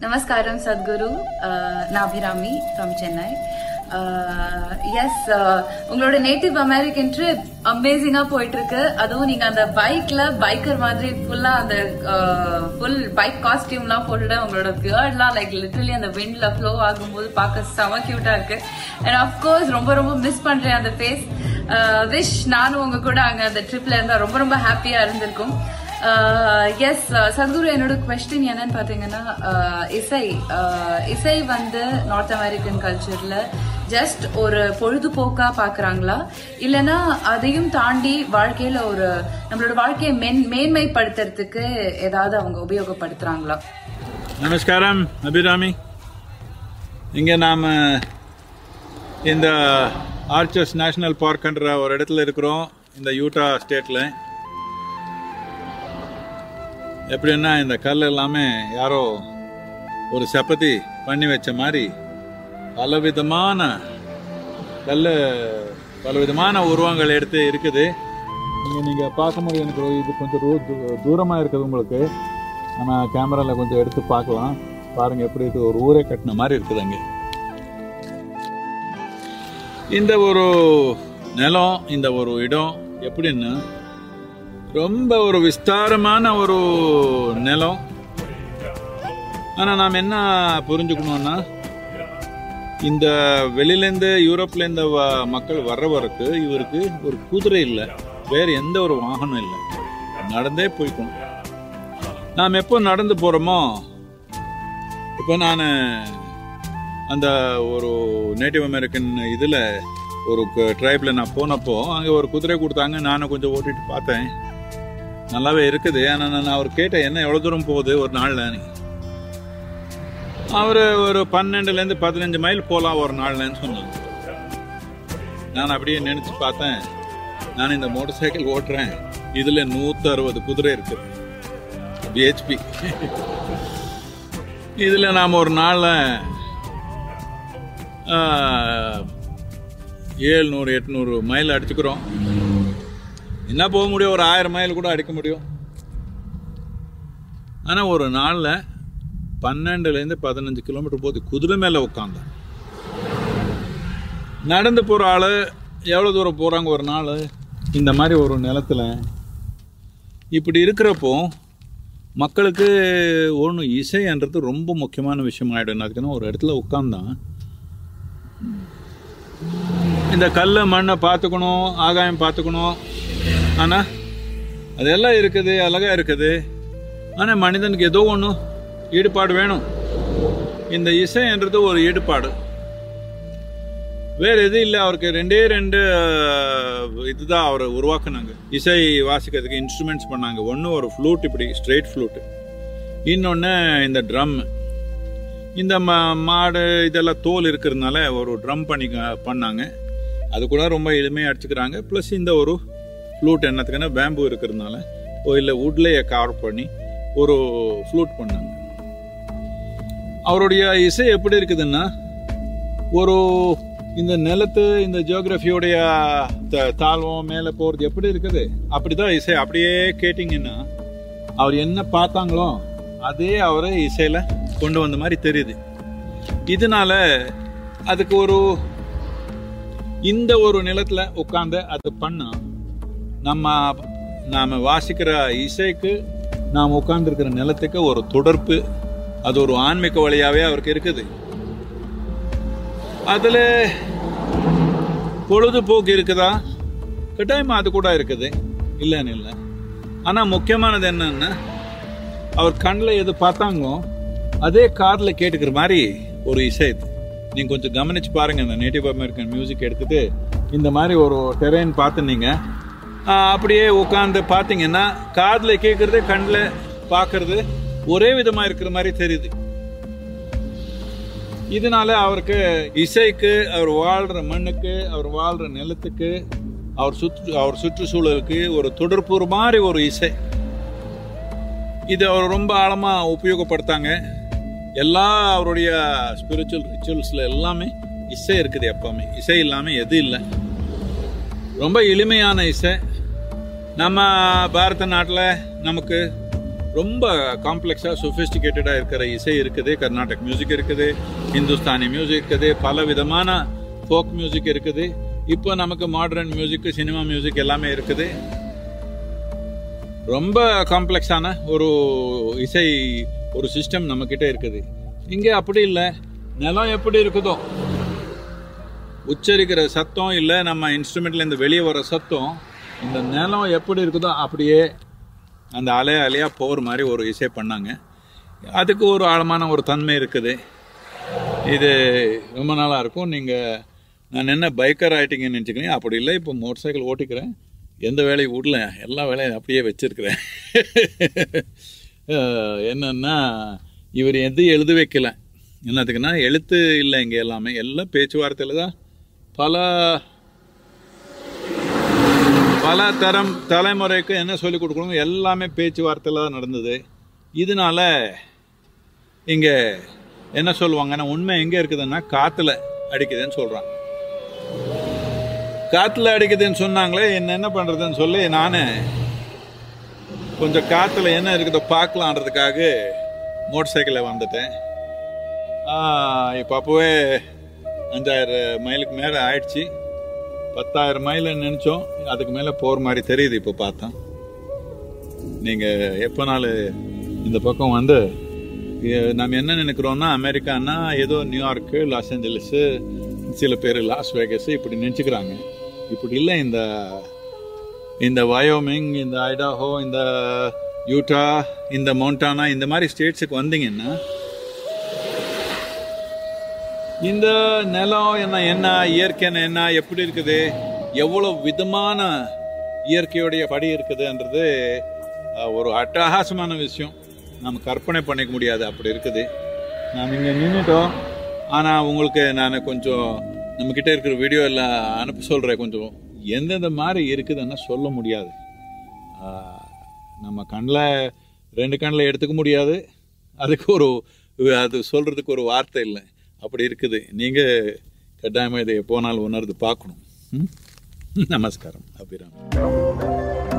Namaskaram Sadhguru, uh, நான் Abirami from Chennai yes உங்களோட native American trip அமேசிங்கா போயிட்டு இருக்கு அதுவும் நீங்க அந்த பைக்ல பைக்கர் மாதிரி ஃபுல்லா அந்த ஃபுல் பைக் காஸ்டியூம்லாம் போட்டுட்டு உங்களோட பியர்ட்லாம் லைக் லிட்டரலி அந்த விண்ட்ல ஃப்ளோ ஆகும்போது பார்க்க செம கியூட்டா இருக்கு அண்ட் அஃப்கோர்ஸ் ரொம்ப ரொம்ப மிஸ் பண்றேன் அந்த ஃபேஸ் விஷ் நானும் உங்க கூட அங்க அந்த ட்ரிப்ல இருந்தா ரொம்ப ரொம்ப ஹாப்பியா இருந்திருக்கும் எஸ் சத்குரு என்னோட கொஸ்டின் என்னன்னு பாத்தீங்கன்னா uh, இசை uh, இசை வந்து நார்த் அமெரிக்கன் கல்ச்சர்ல ஜஸ்ட் ஒரு பொழுதுபோக்கா பாக்குறாங்களா இல்லனா அதையும் தாண்டி வாழ்க்கையில ஒரு நம்மளோட வாழ்க்கையை மேன் மேன்மைப்படுத்துறதுக்கு ஏதாவது அவங்க உபயோகப்படுத்துறாங்களா நமஸ்காரம் அபிராமி இங்கே நாம் இந்த ஆர்ச்சர்ஸ் நேஷனல் பார்க்ன்ற ஒரு இடத்துல இருக்கிறோம் இந்த யூட்டா ஸ்டேட்டில் எப்படின்னா இந்த கல் எல்லாமே யாரோ ஒரு சப்பத்தி பண்ணி வச்ச மாதிரி பலவிதமான கல் பலவிதமான உருவங்கள் எடுத்து இருக்குது இங்கே நீங்கள் பார்க்கும்போது எனக்கு ஒரு இது கொஞ்சம் தூ தூரமாக இருக்குது உங்களுக்கு ஆனால் கேமராவில் கொஞ்சம் எடுத்து பார்க்கலாம் பாருங்கள் எப்படி இது ஒரு ஊரே கட்டின மாதிரி இருக்குது அங்கே இந்த ஒரு நிலம் இந்த ஒரு இடம் எப்படின்னு ரொம்ப ஒரு விஸ்தாரமான ஒரு நிலம் ஆனால் நாம் என்ன புரிஞ்சுக்கணும்னா இந்த வெளியிலேருந்து யூரோப்லேருந்து வ மக்கள் வர்றவருக்கு இவருக்கு ஒரு குதிரை இல்லை வேறு எந்த ஒரு வாகனம் இல்லை நடந்தே போய்க்கணும் நாம் எப்போ நடந்து போகிறோமோ இப்போ நான் அந்த ஒரு நேட்டிவ் அமெரிக்கன் இதில் ஒரு ட்ரைபில் நான் போனப்போ அங்கே ஒரு குதிரை கொடுத்தாங்க நானும் கொஞ்சம் ஓட்டிட்டு பார்த்தேன் நல்லாவே இருக்குது ஆனால் நான் அவர் கேட்டேன் என்ன எவ்வளோ தூரம் போகுது ஒரு நாளில் அவர் ஒரு பன்னெண்டுலேருந்து பதினஞ்சு மைல் போகலாம் ஒரு நாள்லன்னு சொன்னாங்க நான் அப்படியே நினச்சி பார்த்தேன் நான் இந்த மோட்டார் சைக்கிள் ஓட்டுறேன் இதில் நூற்றி அறுபது குதிரை இருக்கு பிஹெச்பி இதில் நாம் ஒரு நாளில் ஏழ்நூறு எட்நூறு மைல் அடிச்சுக்கிறோம் என்ன போக முடியும் ஒரு ஆயிரம் மைல் கூட அடிக்க முடியும் ஆனால் ஒரு நாளில் பன்னெண்டுலேருந்து பதினஞ்சு கிலோமீட்டர் போது குதிரை மேலே உட்காந்தேன் நடந்து போகிற ஆள் எவ்வளோ தூரம் போகிறாங்க ஒரு நாள் இந்த மாதிரி ஒரு நிலத்தில் இப்படி இருக்கிறப்போ மக்களுக்கு ஒன்று இசைன்றது ரொம்ப முக்கியமான விஷயம் ஆகிடும் அதுக்குன்னா ஒரு இடத்துல உட்காந்தான் இந்த கல் மண்ணை பார்த்துக்கணும் ஆகாயம் பார்த்துக்கணும் ஆனால் அதெல்லாம் இருக்குது அழகாக இருக்குது ஆனால் மனிதனுக்கு ஏதோ ஒன்று ஈடுபாடு வேணும் இந்த இசைன்றது ஒரு ஈடுபாடு வேற எதுவும் இல்லை அவருக்கு ரெண்டே ரெண்டு இதுதான் அவர் உருவாக்குனாங்க இசை வாசிக்கிறதுக்கு இன்ஸ்ட்ருமெண்ட்ஸ் பண்ணாங்க ஒன்று ஒரு ஃப்ளூட் இப்படி ஸ்ட்ரெயிட் ஃப்ளூட்டு இன்னொன்று இந்த ட்ரம் இந்த மா மாடு இதெல்லாம் தோல் இருக்கிறதுனால ஒரு ட்ரம் பண்ணி பண்ணாங்க அது கூட ரொம்ப எளிமையாக அடிச்சுக்கிறாங்க ப்ளஸ் இந்த ஒரு ஃப்ளூட் என்னத்துக்குன்னா பேம்பு இருக்கிறதுனால ஓ இல்லை வுட்லேயே கவர் பண்ணி ஒரு ஃப்ளூட் பண்ணாங்க அவருடைய இசை எப்படி இருக்குதுன்னா ஒரு இந்த நிலத்து இந்த ஜியோகிராஃபியோடைய தாழ்வம் மேலே போகிறது எப்படி இருக்குது அப்படிதான் இசை அப்படியே கேட்டிங்கன்னா அவர் என்ன பார்த்தாங்களோ அதே அவரை இசையில் கொண்டு வந்த மாதிரி தெரியுது இதனால அதுக்கு ஒரு இந்த ஒரு நிலத்தில் உட்காந்து அது பண்ணா நம்ம நாம் வாசிக்கிற இசைக்கு நாம் உட்கார்ந்துருக்கிற நிலத்துக்கு ஒரு தொடர்பு அது ஒரு ஆன்மீக வழியாகவே அவருக்கு இருக்குது அதில் பொழுதுபோக்கு இருக்குதா கட்டாயமாக அது கூட இருக்குது இல்லைன்னு இல்லை ஆனால் முக்கியமானது என்னன்னா அவர் கண்ணில் எது பார்த்தாங்களோ அதே காதில் கேட்டுக்கிற மாதிரி ஒரு இசை இது நீங்கள் கொஞ்சம் கவனிச்சு பாருங்கள் இந்த நேட்டிவ் அமெரிக்கன் மியூசிக் எடுத்துகிட்டு இந்த மாதிரி ஒரு டெரெயின் பார்த்துனீங்க அப்படியே உட்காந்து பார்த்தீங்கன்னா காதில் கேட்குறது கண்ணில் பார்க்கறது ஒரே விதமாக இருக்கிற மாதிரி தெரியுது இதனால அவருக்கு இசைக்கு அவர் வாழ்கிற மண்ணுக்கு அவர் வாழ்கிற நிலத்துக்கு அவர் சுற்று அவர் சுற்றுச்சூழலுக்கு ஒரு தொடர்பு மாதிரி ஒரு இசை இது அவர் ரொம்ப ஆழமாக உபயோகப்படுத்தாங்க எல்லா அவருடைய ஸ்பிரிச்சுவல் ரிச்சுவல்ஸில் எல்லாமே இசை இருக்குது எப்பவுமே இசை இல்லாமல் எது இல்லை ரொம்ப எளிமையான இசை நம்ம பாரத நாட்டில் நமக்கு ரொம்ப காம்ப்ளெக்ஸாக சொஃபிஸ்டிகேட்டடாக இருக்கிற இசை இருக்குது கர்நாடக் மியூசிக் இருக்குது ஹிந்துஸ்தானி மியூசிக் இருக்குது பல விதமான ஃபோக் மியூசிக் இருக்குது இப்போ நமக்கு மாடர்ன் மியூசிக் சினிமா மியூசிக் எல்லாமே இருக்குது ரொம்ப காம்ப்ளெக்ஸான ஒரு இசை ஒரு சிஸ்டம் நம்மக்கிட்ட இருக்குது இங்கே அப்படி இல்லை நிலம் எப்படி இருக்குதோ உச்சரிக்கிற சத்தம் இல்லை நம்ம இன்ஸ்ட்ருமெண்ட்லேருந்து வெளியே வர சத்தம் இந்த நிலம் எப்படி இருக்குதோ அப்படியே அந்த அலை அலையாக போகிற மாதிரி ஒரு இசை பண்ணாங்க அதுக்கு ஒரு ஆழமான ஒரு தன்மை இருக்குது இது ரொம்ப நாளாக இருக்கும் நீங்கள் நான் என்ன பைக்கர் ஆகிட்டீங்கன்னு நினச்சிக்கிறேன் அப்படி இல்லை இப்போ மோட்டர் சைக்கிள் ஓட்டிக்கிறேன் எந்த வேலையும் விடல எல்லா வேலையும் அப்படியே வச்சிருக்கிறேன் அஹ் என்னன்னா இவர் எதுவும் எழுதி வைக்கல என்னத்துக்குன்னா எழுத்து இல்லை இங்கே எல்லாமே எல்லாம் பேச்சுவார்த்தையில் தான் பல பல தரம் தலைமுறைக்கு என்ன சொல்லிக் கொடுக்கணும் எல்லாமே பேச்சுவார்த்தையில் தான் நடந்தது இதனால இங்கே என்ன சொல்லுவாங்கன்னா உண்மை எங்கே இருக்குதுன்னா காற்றுல அடிக்குதுன்னு சொல்கிறான் காற்றுல அடிக்குதுன்னு சொன்னாங்களே என்ன என்ன பண்ணுறதுன்னு சொல்லி நான் கொஞ்சம் காற்றுல என்ன இருக்குதோ பார்க்கலான்றதுக்காக மோட்டர் சைக்கிளில் வந்துட்டேன் இப்போ அப்போவே அஞ்சாயிரம் மைலுக்கு மேலே ஆயிடுச்சு பத்தாயிரம் மைல் நினச்சோம் அதுக்கு மேலே போகிற மாதிரி தெரியுது இப்போ பார்த்தா நீங்கள் எப்போனாலும் இந்த பக்கம் வந்து எ- நம்ம என்ன நினைக்கிறோம்னா அமெரிக்கான்னா ஏதோ நியூயார்க்கு லாஸ் ஏஞ்சலிஸு சில பேர் லாஸ் வேகஸ் இப்படி நினச்சிக்கிறாங்க இப்படி இல்லை இந்த இந்த வயோமிங் இந்த ஐடாஹோ இந்த யூட்டா இந்த மவுண்டானா இந்த மாதிரி ஸ்டேட்ஸுக்கு வந்தீங்கன்னா இந்த நிலம் என்ன என்ன இயற்கை என்ன எப்படி இருக்குது எவ்வளோ விதமான இயற்கையுடைய படி இருக்குதுன்றது அஹ், ஒரு அட்டகாசமான விஷயம் நம்ம கற்பனை பண்ணிக்க முடியாது அப்படி இருக்குது நாம் இங்கே நின்றுட்டோம் ஆனால் உங்களுக்கு நான் கொஞ்சம் நம்மக்கிட்ட இருக்கிற வீடியோ எல்லாம் அனுப்ப சொல்கிறேன் கொஞ்சம் எந்தெந்த மாதிரி இருக்குதுன்னு சொல்ல முடியாது ஆஹ், நம்ம கண்ணில் ரெண்டு கண்ணில் எடுத்துக்க முடியாது அதுக்கு ஒரு அது சொல்கிறதுக்கு ஒரு வார்த்தை இல்லை அப்படி இருக்குது நீங்கள் கட்டாயமாக இதை போனாலும் உணர்ந்து பார்க்கணும் ம்? நமஸ்காரம் அபிராம்